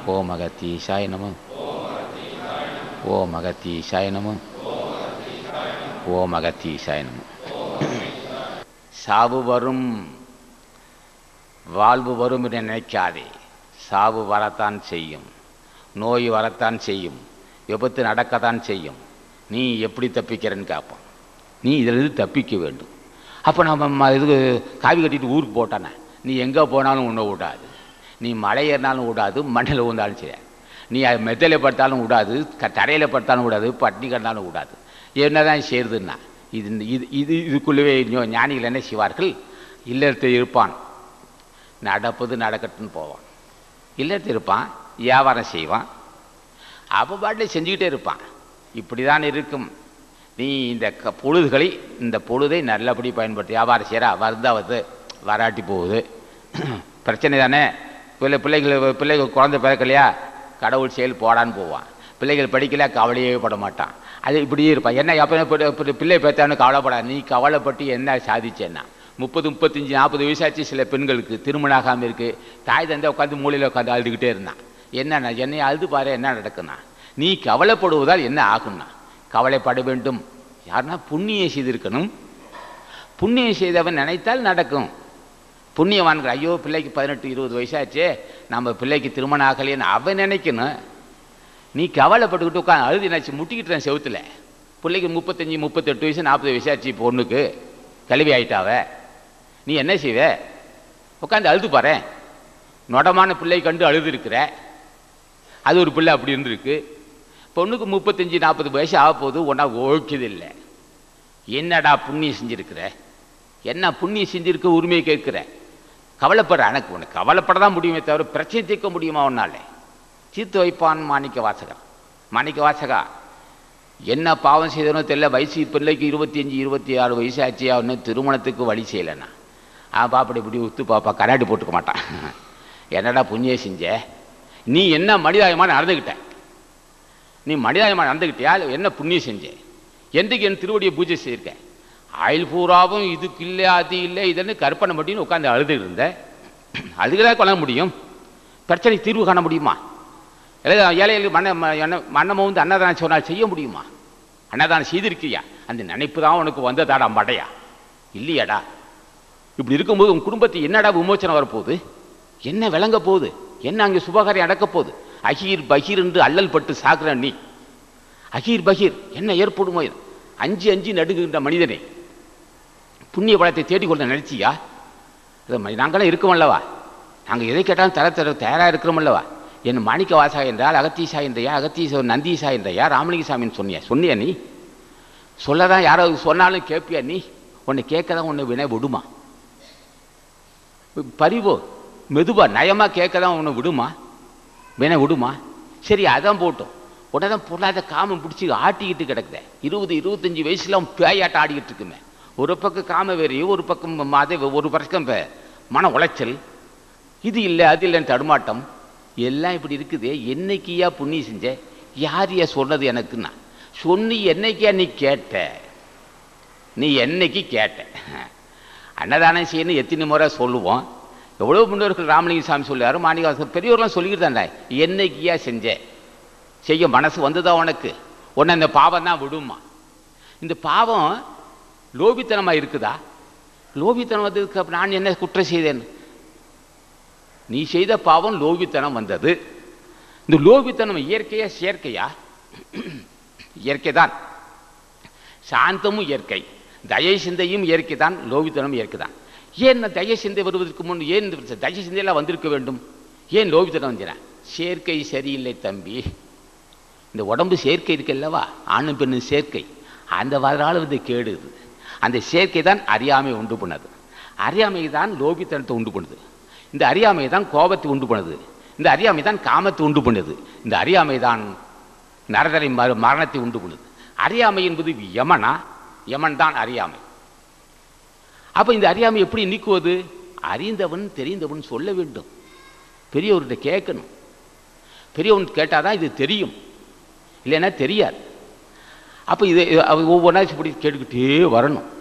ஓம் அகத்தீசாய நம ஓம் அகத்தீசாய நம ஓம் அகத்தீசாய நம சாவு வரும் வாழ்வு வரும் என்று நினைக்காதே சாவு வரத்தான் செய்யும் நோய் வரத்தான் செய்யும் விபத்து நடக்கத்தான் செய்யும் நீ எப்படி தப்பிக்கிறன்னு கேட்பான் நீ இதிலிருந்து தப்பிக்க வேண்டும் அப்போ நம்ம இதுக்கு காவி கட்டிட்டு ஊருக்கு போட்டானே நீ எங்கே போனாலும் உன்னை விடாது நீ மலை ஏறினாலும் விடாது மண்ணில் விழுந்தாலும் சரி நீ அது மெத்தையில் படுத்தாலும் விடாது க தரையில் படுத்தாலும் விடாது பட்டினி கிடந்தாலும் விடாது என்னதான் செய்யுதுன்னா இது இது இது இதுக்குள்ளவே ஞோ- ஞானிகள் என்ன செய்வார்கள் இல்லத்தில் இருப்பான் நடப்பது நடக்கட்டுன்னு போவான் இல்லத்தில் இருப்பான் வியாபாரம் செய்வான் அப்போ பாட்டில் செஞ்சுக்கிட்டே இருப்பான் இப்படி தான் இருக்கும் நீ இந்த க பொழுதுகளை இந்த பொழுதை நல்லபடி பயன்படுத்தி வியாபாரம் செய்கிறா வருதா வந்து வராட்டி போகுது பிரச்சனை தானே பிள்ளை பிள்ளைகள் பிள்ளைகள் குழந்தை பிறக்கலையா கடவுள் செயல் போடான்னு போவான் பிள்ளைகள் படிக்கல கவலையே பட மாட்டான் அது இப்படியே இருப்பான் என்ன அப்போ பிள்ளை பேத்தான்னு கவலைப்படாது நீ கவலைப்பட்டு என்ன சாதிச்சேன்னா முப்பது முப்பத்தஞ்சு நாற்பது வயசாச்சு சில பெண்களுக்கு திருமணம் ஆகாமல் இருக்குது தாய் தந்தை உட்காந்து மூலையில் உட்காந்து அழுதுகிட்டே இருந்தான் என்னண்ணா என்னை அழுது பாரு என்ன நடக்குண்ணா நீ கவலைப்படுவதால் என்ன ஆகும்னா கவலைப்பட வேண்டும் யாருன்னா புண்ணியம் செய்திருக்கணும் புண்ணியம் செய்தவன் நினைத்தால் நடக்கும் புண்ணியவான்கள் ஐயோ பிள்ளைக்கு பதினெட்டு இருபது வயசாச்சே நம்ம பிள்ளைக்கு திருமணம் ஆகலைன்னு அவன் நினைக்கணும் நீ கவலைப்பட்டுக்கிட்டு உட்காந்து அழுது என்னாச்சு முட்டிக்கிட்டு செவுத்துல பிள்ளைக்கு முப்பத்தஞ்சு முப்பத்தெட்டு வயசு நாற்பது வயசாச்சு பொண்ணுக்கு கல்வி ஆயிட்டாவ நீ என்ன செய்வ உட்காந்து அழுது பாரு நொடமான பிள்ளை கண்டு அழுது இருக்கிற அது ஒரு பிள்ளை அப்படி இருந்திருக்கு பொண்ணுக்கு முப்பத்தஞ்சு நாற்பது வயசு ஆக போகுது ஒன்றா ஓய்க்குது இல்லை என்னடா புண்ணியம் செஞ்சிருக்கிற என்ன புண்ணியம் செஞ்சிருக்க உரிமையை கேட்கிற கவலைப்படுற எனக்கு உனக்கு கவலைப்பட தான் முடியுமே தவிர பிரச்சனை தீர்க்க முடியுமா உன்னாலே தீர்த்து வைப்பான் மாணிக்க வாசகர் மாணிக்க வாசகா என்ன பாவம் செய்தனோ தெரியல வயசு பிள்ளைக்கு இருபத்தி அஞ்சு இருபத்தி ஆறு வயசு ஆச்சு அவனு திருமணத்துக்கு வழி செய்யலைண்ணா ஆ பாப்படி இப்படி உத்து பாப்பா கராட்டி போட்டுக்க மாட்டான் என்னடா புண்ணியம் செஞ்ச நீ என்ன மனிதாயமாக நடந்துக்கிட்ட நீ மனிதாயமாக நடந்துக்கிட்டியா இல்ல என்ன புண்ணியம் செஞ்ச எந்தக்கு என் திருவடியை பூஜை செய்திருக்க ஆயுள் பூராவும் இதுக்கு இல்லை அது இல்லை இதுன்னு கற்பனை பண்ணின்னு உட்காந்து அழுதுகிட்டு இருந்த அதுக்குதான் கொள்ள முடியும் பிரச்சனை தீர்வு காண முடியுமா இல்லை ஏழைகளுக்கு மன்ன ம- என்ன- மன்னமும் வந்து அன்னதானம் சொன்னால் செய்ய முடியுமா அன்னதானம் செய்திருக்கியா அந்த நினைப்பு தான் உனக்கு வந்ததாடா மடையா இல்லையாடா இப்படி இருக்கும்போது உன் குடும்பத்தை என்னடா விமோச்சனம் வரப்போகுது என்ன விளங்க போகுது என்ன அங்கே சுபகாரியம் நடக்க போகுது அகீர் பகீர் என்று அல்லல் பட்டு சாகுற நீ அகீர் பகீர் என்ன ஏற்படுமோ இது? அஞ்சு அஞ்சு நடுங்குகின்ற மனிதனை புண்ணிய பலத்தை தேடிக்கொள்ள நினைச்சியா அது ம- நாங்களாம் இருக்கோமல்லவா நாங்கள் எதை கேட்டாலும் தர தர தயாராக இருக்கிறோமல்லவா என் மாணிக்க வாசா என்றால் அகத்தீசா என்றையா அகத்தீசா நந்தீசா என்றையா ராமலிங்கசாமின்னு சொன்னியா சொன்னியா நீ சொல்லதான் யாராவது சொன்னாலும் கேட்பியா நீ உன்னை கேட்க தான் உன்னை வினை விடுமா பரிவோ மெதுவா நயமா கேட்க தான் உன்னை விடுமா வினை விடுமா சரி அதான் போட்டோம் உடனே பொருளாத காமம் பிடிச்சி ஆட்டிக்கிட்டு கிடக்குதே இருபது இருபத்தஞ்சு வயசுல அவன் பேயாட்டம் ஆடிக்கிட்டு இருக்குமே ஒரு பக்கம் காம வெறி ஒரு பக்கம் மத ஒரு பக்கம் ப- மன உளைச்சல் இது இல்லை அது இல்லைன்னு தடுமாட்டம் எல்லாம் இப்படி இருக்குது என்னைக்கியா புண்ணியம் செஞ்ச யார் யா சொன்னது எனக்குன்னா சொன்னி என்னைக்கியா நீ கேட்ட நீ என்னைக்கு கேட்ட அன்னதானம் செய்யணும் எத்தனை முறை சொல்லுவோம் எவ்வளோ முன்னோர்கள் ராமலிங்க சாமி சொல்லுவார் மாணிகாசன் பெரியவர்லாம் சொல்லிக்கிட்டு தானே என்னைக்கியா செஞ்ச செய்ய மனசு வந்ததா உனக்கு உன்னை இந்த பாவம் தான் விடுமா இந்த பாவம் லோபித்தனமா இருக்குதா லோபித்தனம் வந்ததுக்கு அப்புறம் நான் என்ன குற்றம் செய்தேன் நீ செய்த பாவம் லோபித்தனம் வந்தது இந்த லோபித்தனம் இயற்கையா செயற்கையா இயற்கை தான் சாந்தமும் இயற்கை தயை சிந்தையும் இயற்கை தான் லோபித்தனம் இயற்கை தான் ஏன் நான் தயை சிந்தை வருவதற்கு முன் ஏன் இந்த தயை சிந்தையெல்லாம் வந்திருக்க வேண்டும் ஏன் லோபித்தனம் வந்தேன் சேர்க்கை சரியில்லை தம்பி இந்த உடம்பு சேர்க்கை இருக்கு அல்லவா ஆணும் பெண்ணும் சேர்க்கை அந்த வரலாறு வந்து கேடுது அந்த சேர்க்கை தான் அறியாமை உண்டு பண்ணது அறியாமை தான் லோபித்தனத்தை உண்டு பண்ணுது இந்த அறியாமை தான் கோபத்தை உண்டு பண்ணுது இந்த அறியாமை தான் காமத்தை உண்டு பண்ணுது இந்த அறியாமை தான் நரதரை மர மரணத்தை உண்டு பண்ணுது அறியாமை என்பது யமனா யமன் தான் அறியாமை அப்ப இந்த அறியாமை எப்படி நீக்குவது அறிந்தவன் தெரிந்தவன் சொல்ல வேண்டும் பெரியவர்கிட்ட கேட்கணும் பெரியவன் கேட்டாதான் இது தெரியும் இல்லைன்னா தெரியாது அப்போ இது இது- அவ ஒவ்வொன்றா இப்படி கேட்டுக்கிட்டே வரணும்